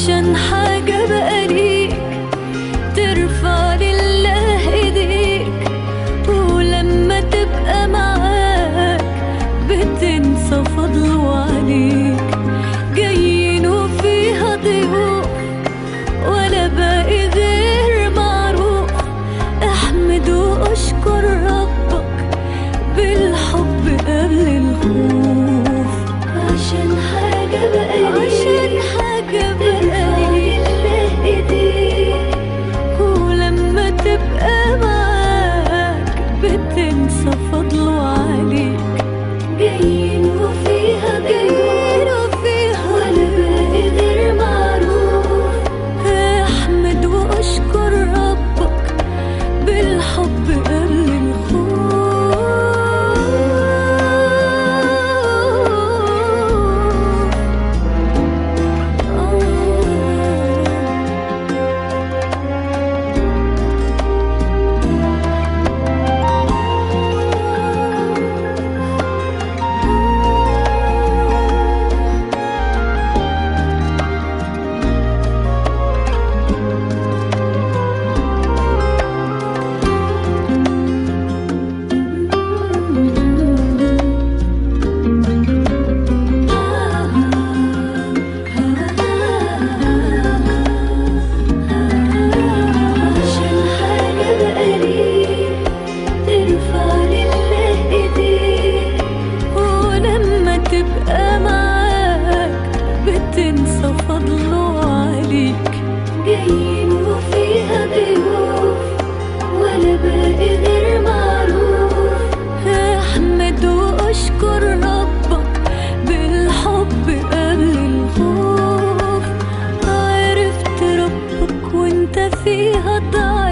عشان حاجة بقى ليك ترفع لله ايديك ولما تبقى معاك بتنسى فضله عليك جايين وفيها ضيوف ولا باقي غير معروف احمد واشكر ربك بالحب قبل الخوف عشان حاجة بقى عشان حاجة بقى ايديك ولما تبقى معاك بتنسى فضله عليك جايين وفيها جايين وفيها ولا باقي غير معروف احمد واشكر ربك بالحب قبل الخوف عشان حاجة بقى ليك ترفع لله ايديك ولما تبقى معاك بتنسى فضله عليك جايين وفيها ضيوف ولا باقي غير معروف احمد واشكر ربك بالحب قبل الخوف عرفت ربك وانت فيها ضعف